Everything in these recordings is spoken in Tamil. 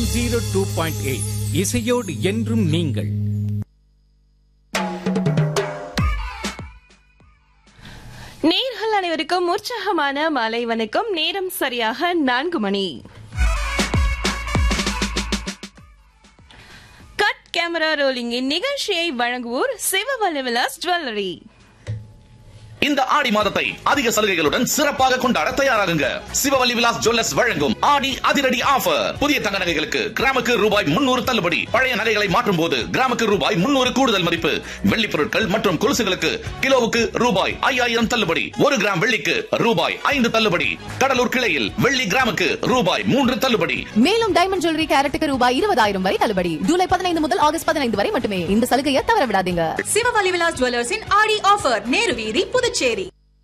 ஜீரோ டூ பாயிண்ட் எயிட் இசையோடு என்றும் நீங்கள் நேர்கள் அனைவருக்கும் உற்சாகமான மாலை வணக்கம் நேரம் சரியாக நான்கு மணி கட் கேமரா ரோலிங்கின் நிகழ்ச்சியை வழங்குவோர் சிவவல்லி விலாஸ் ஜுவல்லரி இந்த ஆடி மாதத்தை அதிக சலுகைகளுடன் சிறப்பாக கொண்டாட தயாராகுங்க சிவவல்லி விலாஸ் ஜுவல்லர்ஸ் வழங்கும் ஆடி அதிரடி ஆஃபர் புதிய தங்க நகைகளுக்கு கிராமுக்கு ரூபாய் முன்னூறு தள்ளுபடி பழைய நகைகளை மாற்றும் போது கிராமுக்கு ரூபாய் முன்னூறு கூடுதல் மதிப்பு வெள்ளி பொருட்கள் மற்றும் கொலுசுகளுக்கு கிலோவுக்கு ரூபாய் ஐயாயிரம் தள்ளுபடி ஒரு கிராம் வெள்ளிக்கு ரூபாய் ஐந்து தள்ளுபடி கடலூர் கிளையில் வெள்ளி கிராமுக்கு ரூபாய் மூன்று தள்ளுபடி மேலும் டைமண்ட் ஜுவல்லரி கேரட்டுக்கு ரூபாய் இருபதாயிரம் வரை தள்ளுபடி ஜூலை பதினைந்து முதல் ஆகஸ்ட் பதினைந்து வரை மட்டுமே இந்த சலுகையை தவற விடாதீங்க சிவவலி விலாஸ் ஜுவல்லர்ஸின் ஆடி ஆஃபர் நேரு வீதி புதுச்சேரி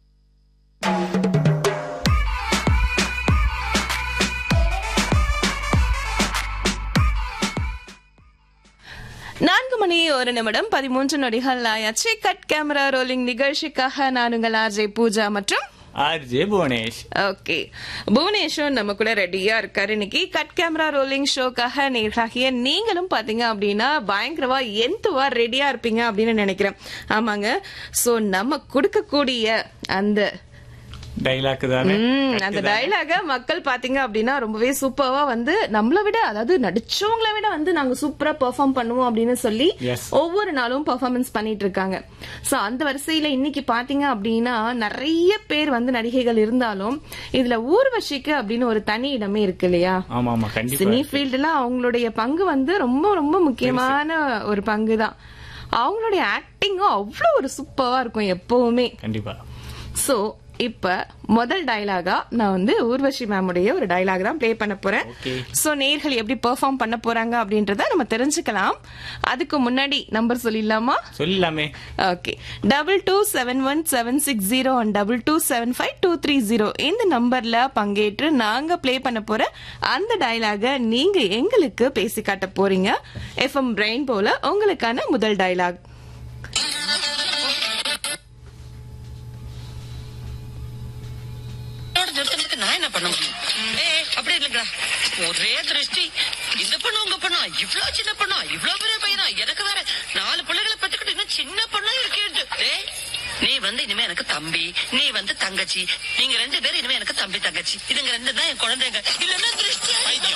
நான்கு மணி ஒரு நிமிடம் பதிமூன்று நொடிகள் ஆயாச்சு கட் கேமரா ரோலிங் நிகழ்ச்சிக்காக நான் உங்கள் ஆர்ஜே பூஜா மற்றும் ஆர்ஜே புவனேஷ் ஓகே புவனேஷும் நம்ம கூட ரெடியா இருக்காரு இன்னைக்கு கட் கேமரா ரோலிங் ஷோக்காக நேராகிய நீங்களும் பாத்தீங்க அப்படின்னா பயங்கரவா எந்தவா ரெடியா இருப்பீங்க அப்படின்னு நினைக்கிறேன் ஆமாங்க சோ நம்ம கொடுக்கக்கூடிய அந்த டைலாக் தானே ம், அந்த டைலாக மக்கள் பாத்தீங்க அப்படின்னா ரொம்பவே சூப்பரா வந்து நம்மள விட அதாவது நடிச்சவங்கள விட வந்து நாங்க சூப்பரா பெர்ஃபார்ம் பண்ணுவோம் அப்படின்னு சொல்லி Yes. ஒவ்வொரு நாளும் பெர்ஃபார்மன்ஸ் பண்ணிட்டு இருக்காங்க சோ அந்த வரிசையில இன்னைக்கு பாத்தீங்க அப்படின்னா நிறைய பேர் வந்து நடிகைகள் இருந்தாலும் இதுல ஊர்வசிக்கு அப்படின்னு ஒரு தனி இடமே இருக்கு இல்லையா ஆமா ஆமா கண்டிப்பா சினி ஃபீல்டுல அவங்களுடைய பங்கு வந்து ரொம்ப ரொம்ப முக்கியமான ஒரு பங்கு தான் அவங்களுடைய ஆக்டிங்கும் அவ்வளவு ஒரு சூப்பரா இருக்கும் எப்பவுமே கண்டிப்பா சோ இப்ப முதல் டயலாகா நான் வந்து ஊர்வஷி மேமுடைய ஒரு டயலாக் தான் ப்ளே பண்ண போறேன் Okay. சோ நேர்கள் எப்படி பெர்ஃபார்ம் பண்ண போறாங்க அப்படின்றத நம்ம தெரிஞ்சுக்கலாம் அதுக்கு முன்னாடி நம்பர் சொல்லிடலாமா சொல்லலாமே okay double two seven one seven six zero one double two seven five two three zero இந்த நம்பர்ல பங்கேற்று நாங்க ப்ளே பண்ண போற அந்த டயலாக நீங்க எங்களுக்கு பேசி காட்ட போறீங்க எஃப்எம் பிரெயின் போல உங்களுக்கான முதல் டயலாக் என்னோட நிறுத்தத்துக்கு நான் என்ன பண்ண முடியும் ஏய் அப்படி இல்லைங்கடா ஒரே திருஷ்டி இந்த பொண்ணு உங்க பொண்ணா இவ்வளவு சின்ன பொண்ணா இவ்வளவு பெரிய பையனா எனக்கு வேற நாலு பிள்ளைகளை பத்துக்கிட்டு இன்னும் சின்ன பொண்ணா இருக்கேன் ஏய் நீ வந்து இனிமே எனக்கு தம்பி நீ வந்து தங்கச்சி நீங்க ரெண்டு பேரும் இனிமே எனக்கு தம்பி தங்கச்சி இதுங்க ரெண்டு தான் என் குழந்தைங்க இல்லன்னா திருஷ்டி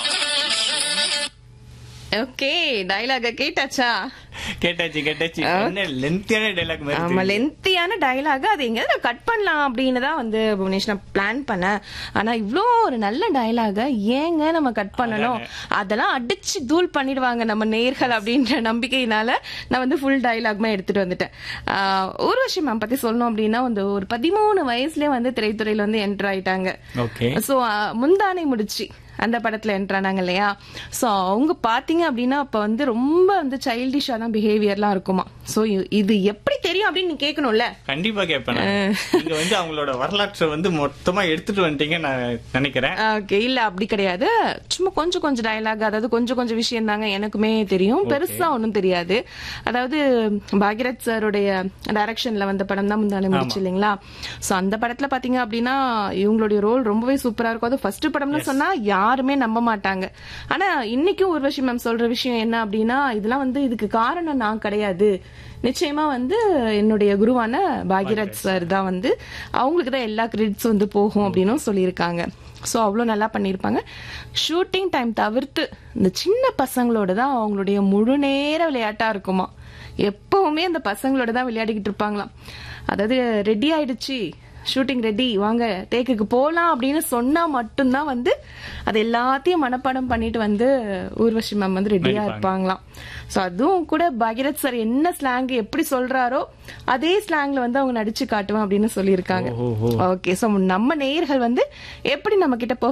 ஓகே டயலாக கேட்டாச்சா கேட்டாச்சு கேட்டாச்சு ஆ. என்ன லென்த்தியான டைலாக் மாதிரி ஆமா தெரியுது. லென்த்தியான டயலாக் அது எங்கேயாவது நான் கட் பண்ணலாம் அப்படின்னு தான் வந்து புவனேஷ் நான் பிளான் பண்ணேன் ஆனா இவ்ளோ ஒரு நல்ல டயலாக ஏங்க நம்ம கட் பண்ணணும் அதெல்லாம் அடிச்சு தூள் பண்ணிடுவாங்க நம்ம நேர்கள் அப்படின்ற நம்பிக்கையினால நான் வந்து ஃபுல் டயலாக்மே எடுத்துட்டு வந்துட்டேன் ஆஹ் ஊர்வஷி மேம் பத்தி சொல்லணும் அப்படின்னா வந்து ஒரு பதிமூணு வயசுலயே வந்து திரைத்துறையில வந்து என்டர் ஆயிட்டாங்க Okay. சோ முந்தானை முடிச்சு அந்த படத்துல என்ட்ரானாங்க இல்லையா சோ அவங்க பாத்தீங்க அப்படின்னா அப்ப வந்து ரொம்ப வந்து சைல்டிஷா தான் பிஹேவியர்லாம் இருக்குமா சோ இது எப்படி தெரியும் அப்படின்னு நீ கேட்கணும்ல கண்டிப்பா கேட்பேன் நான். நீங்க வந்து அவங்களோட வரலாற்றை வந்து மொத்தமா எடுத்துட்டு வந்துட்டீங்க நான் நினைக்கிறேன் ஓகே இல்ல அப்படி கிடையாது சும்மா கொஞ்சம் கொஞ்சம் டயலாக் அதாவது கொஞ்சம் கொஞ்சம் விஷயம் தாங்க எனக்குமே தெரியும் பெருசா ஒண்ணும் தெரியாது அதாவது பாக்யராஜ் சாருடைய டைரக்ஷன்ல வந்த படம் தான் முந்தானே முடிச்சு இல்லைங்களா சோ அந்த படத்துல பாத்தீங்க அப்படின்னா இவங்களுடைய ரோல் ரொம்பவே சூப்பரா இருக்கும் அது ஃபர்ஸ்ட் படம்னு சொன்னா யாருமே நம்ப மாட்டாங்க ஆனா இன்னைக்கும் ஊர்வஷி மேம் சொல்ற விஷயம் என்ன அப்படின்னா இதெல்லாம் வந்து இதுக்கு காரணம் நான் கிடையாது நிச்சயமா வந்து என்னுடைய குருவான பாக்யராஜ் சார் தான் வந்து அவங்களுக்கு தான் எல்லா கிரெடிட்ஸ் வந்து போகும் அப்படின்னும் சொல்லியிருக்காங்க ஸோ அவ்வளோ நல்லா பண்ணியிருப்பாங்க ஷூட்டிங் டைம் தவிர்த்து இந்த சின்ன பசங்களோட தான் அவங்களுடைய முழு நேர விளையாட்டா இருக்குமா எப்பவுமே அந்த பசங்களோட தான் விளையாடிக்கிட்டு இருப்பாங்களாம் அதாவது ரெடி ஆயிடுச்சு ஷூட்டிங் ரெடி வாங்க டேக்குக்கு போலாம் அப்படின்னு சொன்னா மட்டும்தான் வந்து அது எல்லாத்தையும் மனப்பாடம் பண்ணிட்டு வந்து ஊர்வஷி மேம் வந்து ரெடியா நடிப்பாங்க. இருப்பாங்களாம் சோ அதுவும் கூட பகீரத் சார் என்ன ஸ்லாங் எப்படி சொல்றாரோ அதே ஸ்லாங்ல வந்து அவங்க நடிச்சு காட்டுவேன் அப்படின்னு சொல்லியிருக்காங்க ஓஹோ. ஓகே சோ நம்ம நேயர்கள் வந்து எப்படி நம்ம கிட்ட